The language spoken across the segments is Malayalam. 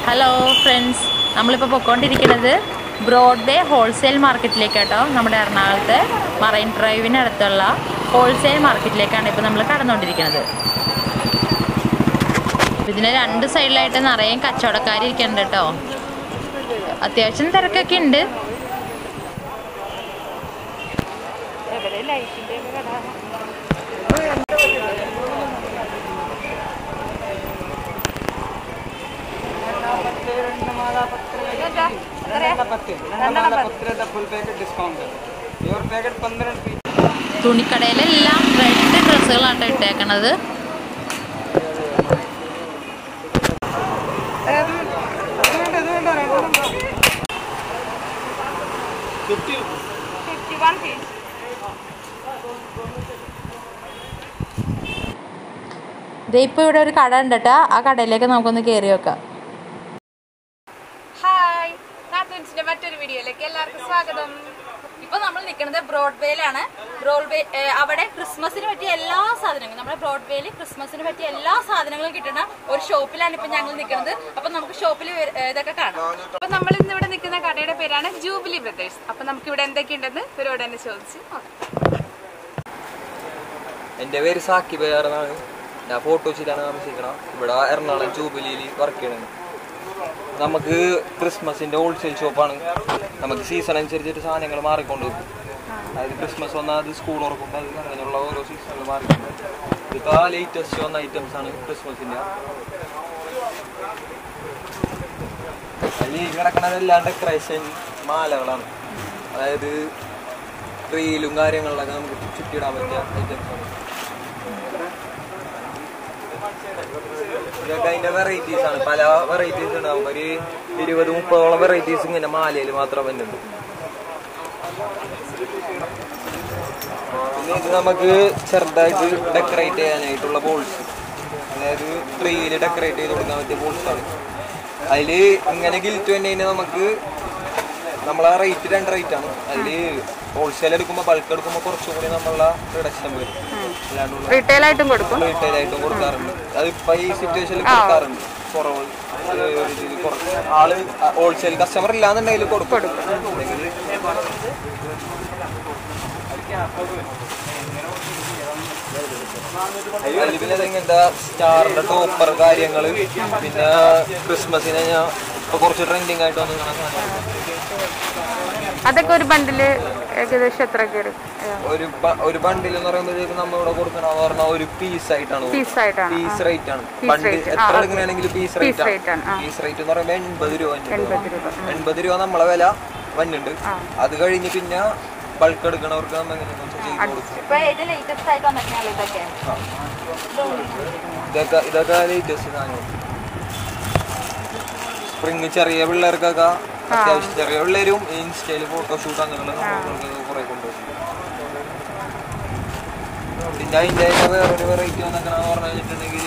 ഹലോ ഫ്രണ്ട്സ് നമ്മളിപ്പോൾ പൊയ്ക്കൊണ്ടിരിക്കുന്നത് ബ്രോഡ്വേ ഹോൾസെയിൽ മാർക്കറ്റിലേക്കാട്ടോ നമ്മുടെ എറണാകുളത്തെ മറൈൻ ഡ്രൈവിനടുത്തുള്ള ഹോൾസെയിൽ മാർക്കറ്റിലേക്കാണ് ഇപ്പോൾ നമ്മൾ കടന്നുകൊണ്ടിരിക്കുന്നത് ഇതിന് രണ്ട് സൈഡിലായിട്ട് നിറയെ കച്ചവടക്കാർ ഇരിക്കുന്നുണ്ട് കേട്ടോ അത്യാവശ്യം തിരക്കൊക്കെ ഉണ്ട് full packet discount pure packet പന്ത്രണ്ട് പീസ് തുണിക്കടയിലെല്ലാം റെഡ് ഡ്രസ്സുകളാട്ടോ ഇട്ടേക്കണത് ദേ ഇപ്പോൾ ഇവിടെ ഒരു കട ഉണ്ട് കേട്ടോ ആ കടയിലേക്ക് നമുക്കൊന്ന് കയറി വെക്കാം ഹായ് കാത്തൻസിന്റെ മറ്റൊരു വീഡിയോയിലേക്ക് എല്ലാവർക്കും സ്വാഗതം ഇപ്പൊ നമ്മൾ നിൽക്കുന്നത് ബ്രോഡ്വേയിലാണ് ബ്രോഡ്വേ ഏഹ് അവിടെ ക്രിസ്മസിന് പറ്റിയ എല്ലാ സാധനങ്ങളും നമ്മുടെ ബ്രോഡ്വേയിൽ ക്രിസ്മസിന് പറ്റിയ എല്ലാ സാധനങ്ങളും കിട്ടുന്ന ഒരു ഷോപ്പിലാണ് ഇപ്പൊ ഞങ്ങൾ നിൽക്കുന്നത് അപ്പൊ നമുക്ക് ഷോപ്പിൽ ഇതൊക്കെ കാണാം അപ്പൊ നമ്മൾ ഇന്ന് ഇവിടെ നിൽക്കുന്ന കടയുടെ പേരാണ് ജൂബിലി ബ്രദേഴ്സ് അപ്പൊ നമുക്ക് ഇവിടെ എന്തൊക്കെയുണ്ടെന്ന് ഇവരോട് തന്നെ ചോദിച്ച് നോക്കാം എൻ്റെ പേര് സാക്കിബ് എന്നാണ് ഞാൻ ഫോട്ടോച്ചിലാണ് താമസിക്കണം ഇവിടെ എറണാകുളം ജൂബിലിയിൽ വർക്ക് ചെയ്യണത് നമുക്ക് ക്രിസ്മസിന്റെ ഹോൾസെയിൽ ഷോപ്പാണ് നമുക്ക് സീസൺ അനുസരിച്ചിട്ട് സാധനങ്ങൾ മാറിക്കൊണ്ടിരിക്കും അതായത് ക്രിസ്മസ് വന്നാൽ അത് സ്കൂൾ തുറക്കുമ്പോൾ അത് അങ്ങനെയുള്ള ഓരോ സീസണുകൾ മാറിക്കൊണ്ട് ഇതിപ്പോൾ ലേറ്റസ്റ്റ് വന്ന ഐറ്റംസ് ആണ് ക്രിസ്മസിന്റെ അതിൽ കിടക്കണതെല്ലാം ഡെക്കറേഷൻ മാലകളാണ് അതായത് റീലും കാര്യങ്ങളിലൊക്കെ നമുക്ക് ചുറ്റിയിടാൻ പറ്റിയ ഐറ്റംസ് ആണ് ഇതൊക്കെ അതിന്റെ വെറൈറ്റീസ് ആണ് പല വെറൈറ്റീസ് ഉണ്ടാവും ഒരു ഇരുപത് മുപ്പതോളം വെറൈറ്റീസ് ഇങ്ങനെ മാലയിൽ മാത്രം വരുന്നുണ്ട് പിന്നെ ഇത് നമുക്ക് ചെറുതായിട്ട് ഡെക്കറേറ്റ് ചെയ്യാനായിട്ടുള്ള ബോൾസ് അതായത് ട്രീയിൽ ഡെക്കറേറ്റ് ചെയ്ത് കൊടുക്കാൻ പറ്റിയ ബോൾസ് ആണ് അതിൽ ഇങ്ങനെ ഗിൽറ്റ് തന്നെ കഴിഞ്ഞാൽ നമുക്ക് നമ്മളെ റേറ്റ് രണ്ട് റേറ്റ് ആണ് അതിൽ ഹോൾസെയിൽ എടുക്കുമ്പോൾ ബൾക്ക് എടുക്കുമ്പോൾ കുറച്ചും കൂടി നമ്മളെ റിഡക്ഷൻ വരും അല്ലാണ്ടുള്ള റീറ്റെയിൽ ആയിട്ടും കൊടുക്കും റീറ്റെയിൽ ആയിട്ടും കൊടുക്കാറുണ്ട് അതിപ്പോ ഈ സിറ്റുവേഷനിൽ കൊടുക്കാറുണ്ട് കുറവ് ഏഹ് ഒരു ഇതില് കുറച്ച് ആള് ഹോൾസെയിൽ കസ്റ്റമർ ഇല്ലാന്നുണ്ടെങ്കിൽ കൊടുക്കും അല്ലെങ്കിൽ അതില് പിന്നെ ഇങ്ങനത്തെ സ്റ്റാറിന്റെ ടോപ്പർ കാര്യങ്ങള് പിന്നെ ക്രിസ്മസിന് ഞാൻ ഇപ്പൊ കുറച്ച് ട്രെൻഡിങ് ആയിട്ട് വന്ന് കാണാൻ അതൊക്കെ ഒരു ബണ്ടില് ഏകദേശം എത്ര വരും ഒരു ബ- ഒരു ബണ്ടിൽ എന്ന് പറയുമ്പോഴേക്ക് നമ്മളിവിടെ കൊടുക്കണമെന്ന് പറഞ്ഞാൽ ഒരു പീസ് ആയിട്ടാണ് പീസ് ആയിട്ടാണ് പീസ് റേറ്റ് ആണ് ബണ്ടിൽ എത്ര എടുക്കണമെങ്കിലും പീസ് റേറ്റ് rate ആണ്, ആണ് പീസ് റേറ്റ് എന്ന് പറയുമ്പോൾ എൺപത് രൂപ വന്നിട്ടുണ്ട്. എൺപത് രൂപ എൺപത് രൂപ നമ്മളെ വില വന്നിട്ടുണ്ട് അത് കഴിഞ്ഞ് പിന്നെ ബൾക്ക് എടുക്കണവർക്ക് നമ്മൾ എങ്ങനെയാണെന്ന് വെച്ചാൽ ചെയ്ത് കൊടുക്കും ഇപ്പൊ ഏറ്റവും ലേറ്റസ്റ്റ് ആയിട്ട് വന്നിട്ടുള്ള ഇതൊക്കെ ഇതൊക്കെ ഇതൊക്കെ ലേറ്റസ്റ്റ് സാധനം സ്പ്രിങ് ചെറിയ പിള്ളേർക്കൊക്കെ അത്യാവശ്യം ചെറിയ പിള്ളേരും ഇൻസ്റ്റയിൽ ഫോട്ടോഷൂട്ട് അങ്ങനെയുള്ള സംഭവങ്ങൾക്കൊക്കെ കുറെ കൊണ്ടുവരും പിന്നെ അതിൻ്റെ തന്നെ വേറൊരു വെറൈറ്റി വന്നേക്കണെന്ന് പറഞ്ഞു കഴിഞ്ഞിട്ടുണ്ടെങ്കിൽ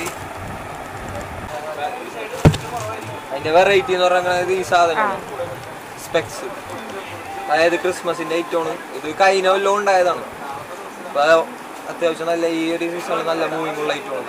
അതിന്റെ വെറൈറ്റി എന്ന് പറഞ്ഞാൽ ഈ സാധനം സ്പെക്സ് അതായത് ക്രിസ്മസിന്റെ ഐറ്റമാണ് ഇത് കഴിഞ്ഞ കൊല്ലം ഉണ്ടായതാണ് അപ്പൊ അത്യാവശ്യം നല്ല ഈ ഒരു സീസണിൽ നല്ല മൂവിങ് ഉള്ള ഐറ്റമാണ്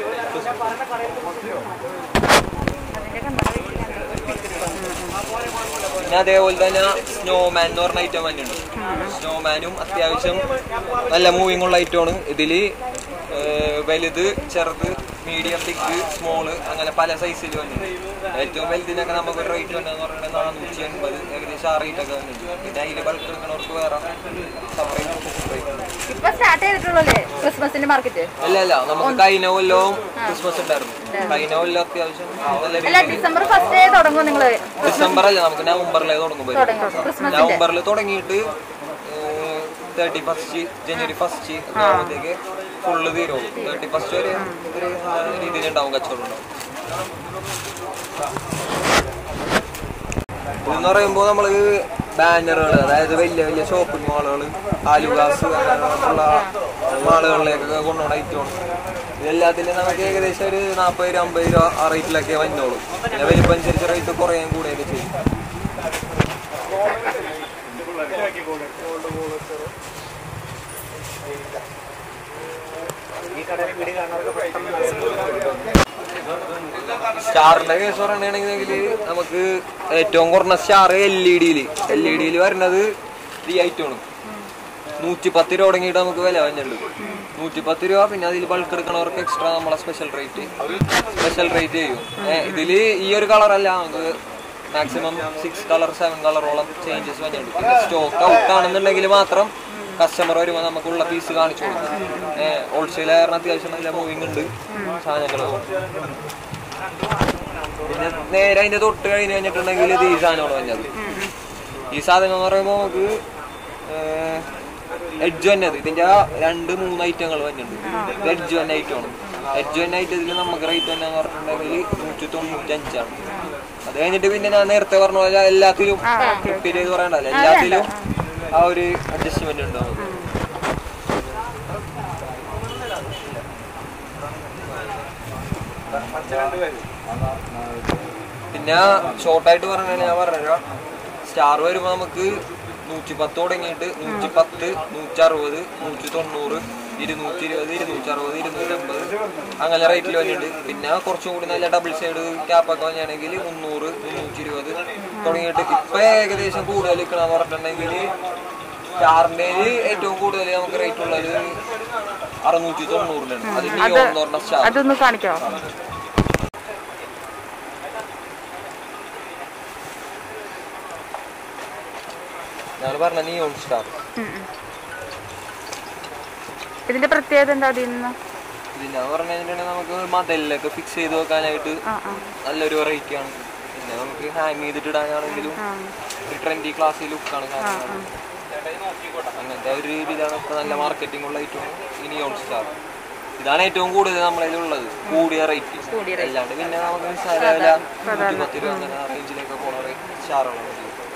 പിന്നെ അതേപോലെ തന്നെ സ്നോമാൻ എന്ന് പറഞ്ഞ ഐറ്റം തന്നെയുണ്ട് സ്നോമാനും അത്യാവശ്യം നല്ല മൂവിങ് ഉള്ള ഐറ്റമാണ് ഇതില് ഏർ, വലുത് ചെറുത് മീഡിയം ബിഗ് സ്മോള് അങ്ങനെ പല സൈസിൽ വന്നിട്ടുണ്ട് ഏറ്റവും വലുതിനൊക്കെ നമുക്ക് ഒരു റേറ്റ് വന്നതെന്ന് പറയുന്നത് നാനൂറ്റി എൺപത് ഏകദേശം ആ റേറ്റ് ഒക്കെ വന്നിട്ടുണ്ട് പിന്നെ അതിൽ ബൾക്ക് എടുക്കുന്നവർക്ക് വേറെ സെപ്പറേറ്റ് റേറ്റ് ഇപ്പൊ സ്റ്റാർട്ട് ചെയ്തിട്ടുള്ളൂ ക്രിസ്മസിന്റെ മാർക്കറ്റ് അല്ല അല്ല നമുക്ക് കഴിഞ്ഞ കൊല്ലവും ക്രിസ്മസ് ഉണ്ടായിരുന്നു കഴിഞ്ഞ കൊല്ലം അത്യാവശ്യം നല്ല അല്ല രീതിയിൽ ഡിസംബർ ഫസ്റ്റ് തുടങ്ങും നിങ്ങള് ഡിസംബർ അല്ല നമുക്ക് നവംബറിലേ തുടങ്ങുമ്പോൾ ക്രിസ്മസിന്റെ നവംബറിൽ തുടങ്ങിയിട്ട് തേർട്ടി ഫസ്റ്റ് ജനുവരി ഫസ്റ്റ് ആകുമ്പോഴത്തേക്ക് ഫുള്ള് തീരും തേർട്ടി ഫസ്റ്റ് വരെ ഒരു രീതിയിൽ ഉണ്ടാവും കച്ചവടം ഉണ്ടാവും ഇതെന്ന് പറയുമ്പോൾ നമ്മൾ ബാനറുകൾ അതായത് വലിയ വലിയ ഷോപ്പിംഗ് മാളുകൾ ആലുകാസ് അങ്ങനെയുള്ള മാളുകളിലേക്കൊക്കെ കൊണ്ടുപോകണ ഐറ്റമാണ് ഇതെല്ലാത്തിലും നമുക്ക് ഏകദേശം ഒരു നാൽപ്പത് രൂപ അമ്പത് രൂപ ആ റേറ്റിലൊക്കെ വന്നോളൂ പിന്നെ വലിപ്പം അനുസരിച്ച് റേറ്റ് കുറയാൻ കൂടുകയൊക്കെ ചെയ്യും സ്റ്റാറിന്റെ കേസ് പറയണെങ്കിൽ നമുക്ക് ഏറ്റവും കുറഞ്ഞ സ്റ്റാർ എൽ ഇ ഡിയിൽ എൽ ഇ ഡിയിൽ വരുന്നത് ത്രീ ഐറ്റമാണ് നൂറ്റി പത്ത് രൂപ തുടങ്ങിയിട്ട് നമുക്ക് വില വഞ്ഞുള്ളൂ നൂറ്റി പത്ത് രൂപ പിന്നെ അതിൽ ബൾക്ക് എടുക്കണവർക്ക് എക്സ്ട്രാ നമ്മളെ സ്പെഷ്യൽ റേറ്റ് സ്പെഷ്യൽ റേറ്റ് ചെയ്യും ഏഹ് ഇതില് ഈ ഒരു കളർ അല്ല നമുക്ക് മാക്സിമം സിക്സ് കളർ സെവൻ കളറോളം ചേഞ്ചസ് വഞ്ഞുള്ളൂ പിന്നെ സ്റ്റോക്ക് ഔട്ട് ആണെന്നുണ്ടെങ്കിൽ മാത്രം കസ്റ്റമർ വരുമ്പോൾ നമുക്കുള്ള പീസ് കാണിച്ചു കൊടുക്കും ഏഹ് ഹോൾസെയിൽ കാരണം അത്യാവശ്യം നല്ല മൂവിങ് ഉണ്ട് സാധനങ്ങൾ പിന്നെ നേരെ അതിന്റെ തൊട്ട് കഴിഞ്ഞ് കഴിഞ്ഞിട്ടുണ്ടെങ്കിൽ ഇത് ഈ സാധനമാണ് വഞ്ഞത് ഈ സാധനം എന്ന് പറയുമ്പോൾ നമുക്ക് എഡ്ജ് വന്നത് ഇതിന്റെ ആ രണ്ട് മൂന്ന് ഐറ്റങ്ങൾ വന്നിട്ടുണ്ട് ഇത് എഡ്ജ് വന്ന ഐറ്റമാണ് എഡ്ജ് വന്ന ഐറ്റത്തിൽ നമുക്ക് റേറ്റ് വന്നെന്ന് പറഞ്ഞിട്ടുണ്ടെങ്കിൽ നൂറ്റി തൊണ്ണൂറ്റി അഞ്ചാണ് അത് കഴിഞ്ഞിട്ട് പിന്നെ ഞാൻ നേരത്തെ പറഞ്ഞ പോലെ എല്ലാത്തിലും റിപ്പീറ്റ് ചെയ്ത് പറയണ്ടല്ലോ എല്ലാത്തിലും ആ ഒരു അഡ്ജസ്റ്റ്മെന്റ് ഉണ്ടാവും പിന്നെ ഷോർട്ടായിട്ട് പറഞ്ഞാൽ ഞാൻ പറഞ്ഞുതരാം സ്റ്റാർ വരുമ്പോൾ നമുക്ക് നൂറ്റി പത്ത് തുടങ്ങിയിട്ട് നൂറ്റി പത്ത് നൂറ്റി അറുപത് നൂറ്റി തൊണ്ണൂറ് ഇരുന്നൂറ്റി ഇരുപത് ഇരുന്നൂറ്റി അറുപത് ഇരുന്നൂറ്റി അമ്പത് അങ്ങനെ റേറ്റിൽ വന്നിട്ടുണ്ട് പിന്നെ കുറച്ചും കൂടി നല്ല ഡബിൾ സൈഡ് ക്യാപ്പൊക്കെ വന്നിട്ടുണ്ടെങ്കിൽ മുന്നൂറ് മുന്നൂറ്റി ഇരുപത് തുടങ്ങിയിട്ട് ഇപ്പൊ ഏകദേശം കൂടുതൽ നിൽക്കണമെന്ന് പറഞ്ഞിട്ടുണ്ടെങ്കിൽ സ്റ്റാറിന്റെ ഏറ്റവും കൂടുതൽ നമുക്ക് റേറ്റ് ഉള്ളത് അറുന്നൂറ്റി തൊണ്ണൂറിനാണ് അത് നിയോൺ എന്ന് പറഞ്ഞ സ്റ്റാർ അതൊന്ന് കാണിക്കാവോ ഞാൻ പറഞ്ഞ നിയോൺ സ്റ്റാർ ഇതിന്റെ പ്രത്യേകത എന്താ അതിൽ നിന്ന് പിന്നെ പറഞ്ഞു കഴിഞ്ഞിട്ടുണ്ടെങ്കിൽ നമുക്ക് മതലിലൊക്കെ ഫിക്സ് ചെയ്ത് വെക്കാനായിട്ട് ആ ആ നല്ലൊരു വെറൈറ്റി ആണ് പിന്നെ നമുക്ക് ഹാങ് ചെയ്തിട്ട് ഇടാനാണെങ്കിലും ഒരു ട്രെൻഡി ക്ലാസ്സിൽ ലുക്കാണ് സാധനങ്ങൾ അങ്ങനത്തെ ഒരു രീതിയിലാണ് ഇപ്പൊ നല്ല മാർക്കറ്റിംഗ് ഉള്ള ഐറ്റമാണ് ഈ നിയോൺ സ്റ്റാർ ഇതാണ് ഏറ്റവും കൂടുതൽ നമ്മളതിൽ ഉള്ളത് കൂടിയ റേറ്റ് അല്ലാണ്ട് പിന്നെ നമുക്ക് നിസ്സാര വില നൂറ്റി പത്ത് രൂപ അങ്ങനെ ആ റേഞ്ചിലേക്ക് പോണ സ്റ്റാറുകളാണ്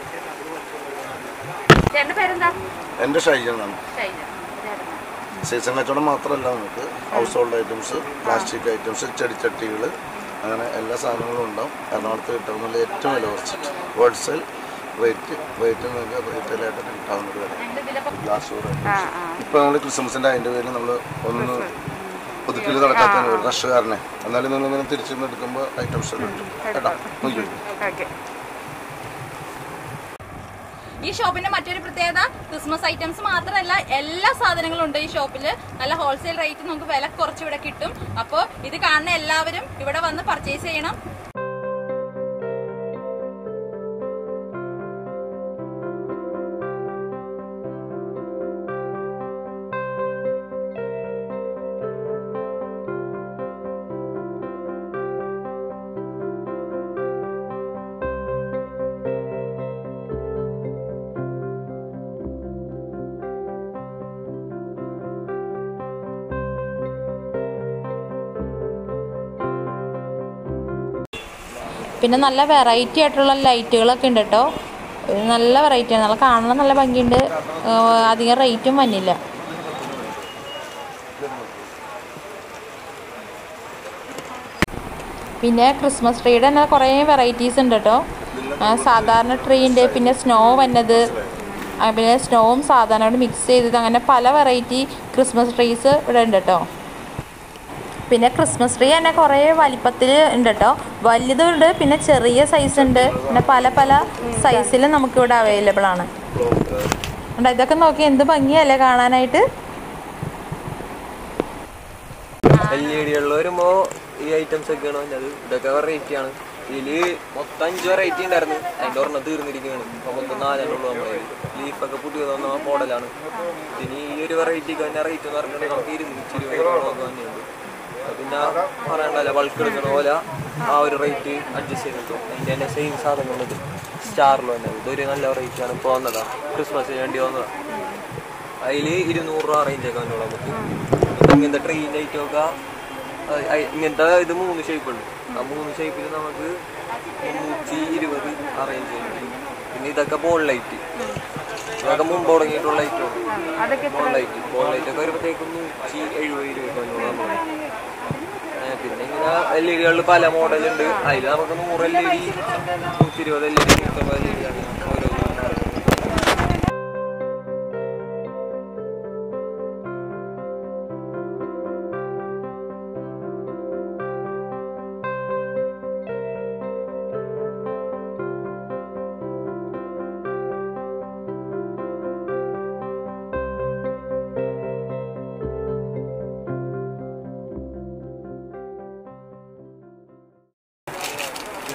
ചേട്ടന്റെ പേരെന്താ എൻ്റെ ഷൈജനാണ് ഷൈജ സീസൺ കച്ചവടം മാത്രമല്ല നമുക്ക് household items plastic items ചെടിച്ചട്ടികൾ അങ്ങനെ എല്ലാ സാധനങ്ങളും ഉണ്ടാവും എറണാകുളത്ത് കിട്ടുന്ന ഏറ്റവും വില കുറച്ചിട്ട് ഹോൾസെയിൽ റേറ്റ് റേറ്റ് നിങ്ങൾക്ക് റീറ്റെയിലായിട്ട് കിട്ടാവുന്ന ഒരു വില ഗ്ലാസ് ആ ആ ഇപ്പോൾ നമ്മൾ ക്രിസ്മസിൻ്റെ അതിൻ്റെ പേരിൽ നമ്മൾ ഒന്ന് പുതുക്കിൽ നടക്കാത്ത ഒരു കർഷകാരനെ എന്നാലും നിങ്ങളിങ്ങനെ തിരിച്ചു എടുക്കുമ്പോൾ ഐറ്റംസ് കിട്ടും കേട്ടോ നോക്കി ഓക്കെ ഈ ഷോപ്പിന്റെ മറ്റൊരു പ്രത്യേകത ക്രിസ്മസ് ഐറ്റംസ് മാത്രമല്ല എല്ലാ സാധനങ്ങളും ഉണ്ട് ഈ ഷോപ്പിൽ നല്ല ഹോൾസെയിൽ റേറ്റ് നമുക്ക് വില കുറച്ച് ഇവിടെ കിട്ടും അപ്പോൾ ഇത് കാണുന്ന എല്ലാവരും ഇവിടെ വന്ന് പർച്ചേസ് ചെയ്യണം പിന്നെ നല്ല വെറൈറ്റി ആയിട്ടുള്ള ലൈറ്റുകളൊക്കെ ഉണ്ട് കേട്ടോ ഇത് നല്ല വെറൈറ്റിയാണ് നല്ല കാണാൻ നല്ല ഭംഗിയുണ്ട് ആ, അധികം റേറ്റും വന്നില്ല പിന്നെ ക്രിസ്മസ് ട്രീയുടെ തന്നെ കുറേ വെറൈറ്റീസ് ഉണ്ട് കേട്ടോ ആ, സാധാരണ ട്രീ ഉണ്ട് പിന്നെ സ്നോ വന്നത് ആ, പിന്നെ സ്നോവും സാധാരണ മിക്സ് ചെയ്തത് അങ്ങനെ പല വെറൈറ്റി ക്രിസ്മസ് ട്രീസ് ഇവിടെ ഉണ്ട് കേട്ടോ പിന്നെ ക്രിസ്മസ് ട്രീ തന്നെ കുറേ വലിപ്പത്തിൽ ഉണ്ട് കേട്ടോ വലുതുണ്ട് പിന്നെ ചെറിയ സൈസ് ഉണ്ട് പിന്നെ പല പല സൈസിൽ നമുക്കിവിടെ അവൈലബിൾ ആണ് കണ്ടോ, ഇതൊക്കെ നോക്കി എന്ത് ഭംഗിയല്ലേ കാണാനായിട്ട് എൽ ഇ ഡികളിൽ വരുമ്പോ ഈ ഐറ്റംസ് ഒക്കെയാണ് വന്നത് ഇതൊക്കെ വെറൈറ്റി ആണ് ഇതില് മൊത്തം അഞ്ച് വെറൈറ്റി ഉണ്ടായിരുന്നു അതിന്റെ ഒരെണ്ണം തീർന്നിരിക്കുകയാണ് അപ്പൊ മൊത്തം നാലെണ്ണം ഉള്ളൂ നമ്മളെ ലീഫൊക്കെ പുതിയ തന്ന മോഡലാണ് ഇനി ഈ ഒരു വെറൈറ്റിക്ക് തന്നെ റേറ്റ് എന്ന് പറഞ്ഞിട്ടുണ്ടെങ്കിൽ നമുക്ക് ഇരുന്നൂറ്റി ഇരുപത് രൂപ തന്നെയുണ്ട് അത് പിന്നെ പറയണ്ടല്ലോ ബൾക്ക് എടുക്കണ പോലെ ആ ഒരു റേറ്റ് അഡ്ജസ്റ്റ് ചെയ്തിട്ടു അതിന്റെ തന്നെ സെയിം സാധനങ്ങളുണ്ട് സ്റ്റാറിൽ വന്നത് ഇതൊരു നല്ല റേറ്റ് ആണ് ഇപ്പോൾ വന്നതാ ക്രിസ്മസിന് വേണ്ടി വന്നതാ അതിൽ ഇരുന്നൂറ് രൂപ റേഞ്ച് ഒക്കെ വന്നോളൂ നമുക്ക് ഇപ്പൊ ഇങ്ങനത്തെ ട്രെയിൻ ഐറ്റമൊക്കെ അഹ് അയ് ഇങ്ങനത്തെ ഇത് മൂന്ന് ഷേപ്പ് ഉണ്ട് ആ മൂന്ന് ഷേപ്പിൽ നമുക്ക് മുന്നൂറ്റി ഇരുപത് അറേഞ്ച് ചെയ്യുന്നുണ്ട് പിന്നെ ഇതൊക്കെ ബോൾ ലൈറ്റ് ഇതൊക്കെ മുമ്പ് തുടങ്ങിയിട്ടുള്ള ഐറ്റമാണ് അതൊക്കെ ബോൾ ലൈറ്റ് ബോൾ ലൈറ്റ് ഒക്കെ വരുമ്പോഴത്തേക്കും നൂറ്റി എഴുപത് രൂപ വന്നോളൂ നമ്മൾ പിന്നെ ഇങ്ങനെ എൽ ഇ ഡികളിൽ പല മോഡലുണ്ട് അതിൽ നമുക്ക് നൂറ് എൽ ഇ ഡി നൂറ്റി ഇരുപത് എൽ ഇ ഡി നൂറ്റമ്പത് എൽ ഇ ഡി ആണ് ഓരോ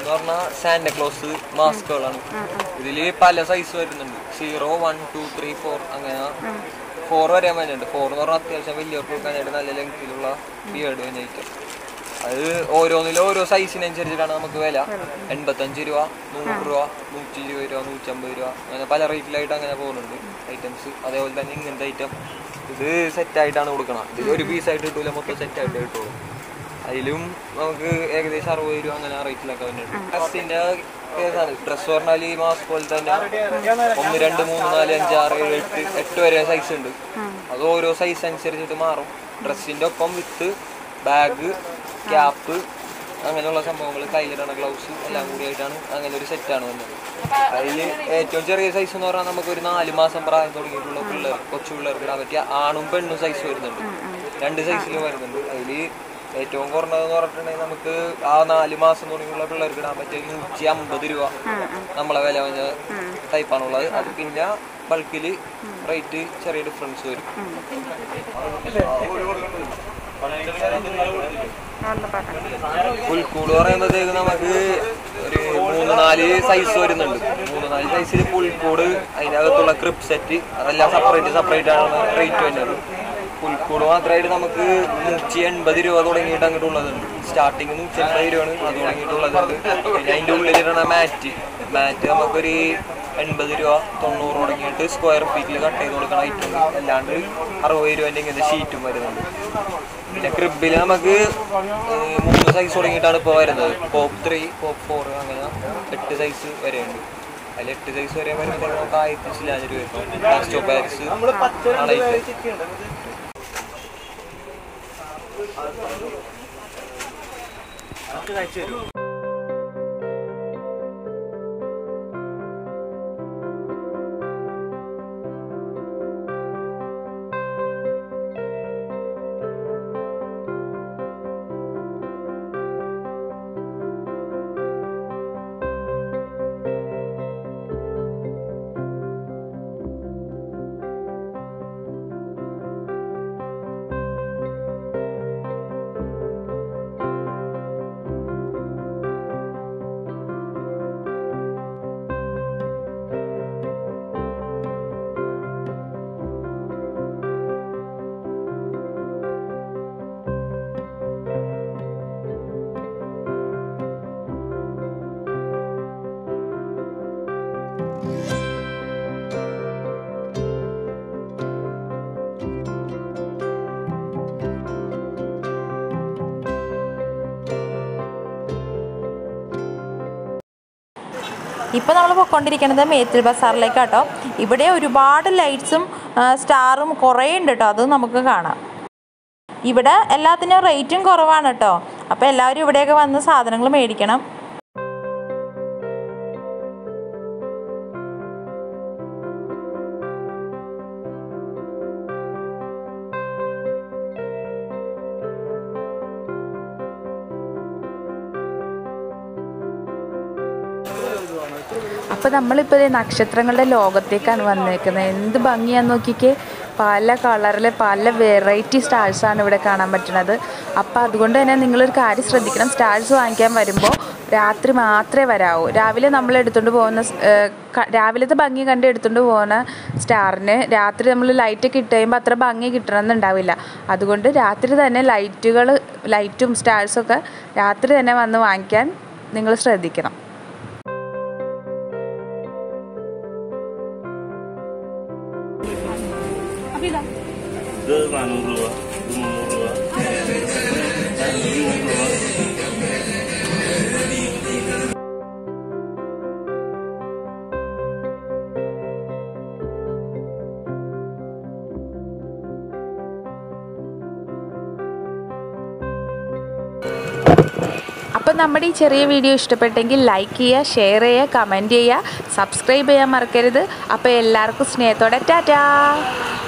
എന്ന് പറഞ്ഞാൽ സാന്റക്ലോസ് മാസ്കുകളാണ് ഇതില് പല സൈസ് വരുന്നുണ്ട് zero one two three four അങ്ങനെ ഫോർ വരെ വരുന്നുണ്ട് ഫോർ എന്ന് പറഞ്ഞാൽ അത്യാവശ്യം വലിയവർക്ക് കൊടുക്കാനായിട്ട് നല്ല ലെങ്തിലുള്ള ബിയേർഡ് കഴിഞ്ഞിട്ട് അത് ഓരോന്നിലും ഓരോ സൈസിനനുസരിച്ചിട്ടാണ് നമുക്ക് വില എൺപത്തഞ്ച് രൂപ നൂറ് രൂപ നൂറ്റി ഇരുപത് രൂപ നൂറ്റമ്പത് രൂപ അങ്ങനെ പല റേറ്റിലായിട്ട് അങ്ങനെ പോകുന്നുണ്ട് ഐറ്റംസ് അതേപോലെ തന്നെ ഇങ്ങനത്തെ ഐറ്റം ഇത് സെറ്റായിട്ടാണ് കൊടുക്കണം ഇത് ഒരു പീസായിട്ട് കിട്ടൂല മൊത്തം സെറ്റായിട്ട് കിട്ടുള്ളൂ അതിലും നമുക്ക് ഏകദേശം അറുപത് രൂപ അങ്ങനെ ആ റേറ്റിലൊക്കെ വരുന്നുണ്ട് ഡ്രസ്സിന്റെ കേസാണ് ഡ്രസ്സ് പറഞ്ഞാൽ ഈ മാസ്ക് പോലെ തന്നെ ഒന്ന് രണ്ട് മൂന്ന് നാല് അഞ്ച് ആറ് ഏഴ് എട്ട് എട്ട് വരെ സൈസ് ഉണ്ട് അത് ഓരോ സൈസ് അനുസരിച്ചിട്ട് മാറും ഡ്രസ്സിന്റെ ഒപ്പം വിത്ത് ബാഗ് ക്യാപ്പ് അങ്ങനെയുള്ള സംഭവങ്ങൾ കയ്യിലിടണ ഗ്ലൗസ് എല്ലാം കൂടി ആയിട്ടാണ് അങ്ങനെ ഒരു സെറ്റാണ് വന്നത് അതിൽ ഏറ്റവും ചെറിയ സൈസ് എന്ന് പറഞ്ഞാൽ നമുക്ക് ഒരു നാല് മാസം പ്രായം തുടങ്ങിയിട്ടുള്ള പിള്ളേർ കൊച്ചു പിള്ളേർക്ക് ഇടാൻ പറ്റിയ ആണും പെണ്ണും സൈസ് വരുന്നുണ്ട് രണ്ട് സൈസിലും വരുന്നുണ്ട് അതിൽ ഏറ്റവും കുറഞ്ഞതെന്ന് പറഞ്ഞിട്ടുണ്ടെങ്കിൽ നമുക്ക് ആ നാല് മാസം തുടങ്ങിയുള്ള പിള്ളേർക്ക് ഇടാൻ പറ്റിയ നൂറ്റി അമ്പത് രൂപ നമ്മളെ വില വന്ന ടൈപ്പാണുള്ളത് അത് പിന്നെ ബൾക്കിൽ റേറ്റ് ചെറിയ ഡിഫറൻസ് വരും പുൽക്കൂട് പറയുമ്പോഴത്തേക്ക് നമുക്ക് ഒരു മൂന്ന് നാല് സൈസ് വരുന്നുണ്ട് മൂന്ന് നാല് സൈസിൽ പുൽക്കൂട് അതിൻ്റെ അകത്തുള്ള ക്രിപ്പ് സെറ്റ് അതെല്ലാം സെപ്പറേറ്റ് സെപ്പറേറ്റ് ആണ് റേറ്റ് വരുന്നത് പുൽക്കൂട് മാത്രമായിട്ട് നമുക്ക് നൂറ്റി എൺപത് രൂപ തുടങ്ങിയിട്ട് അങ്ങോട്ടുള്ളതുണ്ട് സ്റ്റാർട്ടിങ് നൂറ്റി എൺപത് രൂപയാണ് അത് തുടങ്ങിയിട്ടുള്ളതുണ്ട് പിന്നെ അതിൻ്റെ ഉള്ളിലിടണ മാറ്റ് മാറ്റ് നമുക്കൊരു എൺപത് രൂപ തൊണ്ണൂറ് തുടങ്ങിയിട്ട് സ്ക്വയർ ഫീറ്റിൽ കട്ട് ചെയ്ത് കൊടുക്കണ ഐറ്റം അല്ലാണ്ട് അറുപത് രൂപേൻ്റെ ഇങ്ങനത്തെ ഷീറ്റും വരുന്നുണ്ട് പിന്നെ ക്രിബിൽ നമുക്ക് ഏഹ്, മൂന്ന് സൈസ് തുടങ്ങിയിട്ടാണ് ഇപ്പോൾ വരുന്നത് പോപ്പ് ത്രീ പോപ്പ് ഫോർ അങ്ങനെ എട്ട് സൈസ് വരെയുണ്ട് അതിൽ എട്ട് സൈസ് വരെ വരുമ്പോഴത്തേക്ക് നമുക്ക് ആയിരത്തി ചില്ലാഞ്ഞ രൂപ ലാസ്റ്റോ പാരിസ് ആണ് item. ഇപ്പോൾ നമ്മൾ പൊയ്ക്കൊണ്ടിരിക്കുന്നത് മേത്തിൽ ബസാറിലേക്കാട്ടോ ഇവിടെ ഒരുപാട് ലൈറ്റ്സും സ്റ്റാറും കുറേ ഉണ്ട് കേട്ടോ അത് നമുക്ക് കാണാം ഇവിടെ എല്ലാത്തിനും റേറ്റും കുറവാണ് കേട്ടോ അപ്പോൾ എല്ലാവരും ഇവിടെയൊക്കെ വന്ന് സാധനങ്ങൾ മേടിക്കണം അപ്പോൾ നമ്മളിപ്പോൾ ദേ നക്ഷത്രങ്ങളുടെ ലോകത്തേക്കാണ് വന്നേക്കുന്നത് എന്ത് ഭംഗിയാന്ന് നോക്കിക്കേ പല കളറിലെ പല വെറൈറ്റി സ്റ്റാർസാണ് ഇവിടെ കാണാൻ പറ്റുന്നത് അപ്പോൾ അതുകൊണ്ട് തന്നെ നിങ്ങളൊരു കാര്യം ശ്രദ്ധിക്കണം സ്റ്റാർസ് വാങ്ങിക്കാൻ വരുമ്പോൾ രാത്രി മാത്രമേ വരാവൂ രാവിലെ നമ്മൾ എടുത്തുകൊണ്ട് പോകുന്ന സ്- ഏഹ് ക- രാവിലത്തെ ഭംഗി കണ്ട് എടുത്തുകൊണ്ട് പോകുന്ന സ്റ്റാറിന് രാത്രി നമ്മൾ ലൈറ്റൊക്കെ ഇട്ട് കഴിയുമ്പോൾ അത്ര ഭംഗി കിട്ടണമെന്നുണ്ടാവില്ല അതുകൊണ്ട് രാത്രി തന്നെ ലൈറ്റുകൾ ലൈറ്റും സ്റ്റാർസൊക്കെ രാത്രി തന്നെ വന്ന് വാങ്ങിക്കാൻ നിങ്ങൾ ശ്രദ്ധിക്കണം ഇത് നാനൂറ് രൂപ ഇത് മുന്നൂറ് രൂപ ഇത് നൂറ് രൂപ അപ്പം നമ്മുടെ ഈ ചെറിയ വീഡിയോ ഇഷ്ടപ്പെട്ടെങ്കിൽ ലൈക്ക് ചെയ്യുക ഷെയർ ചെയ്യുക കമൻറ്റ് ചെയ്യുക സബ്സ്ക്രൈബ് ചെയ്യാൻ മറക്കരുത് അപ്പോൾ എല്ലാവർക്കും സ്നേഹത്തോടെ ടാറ്റാ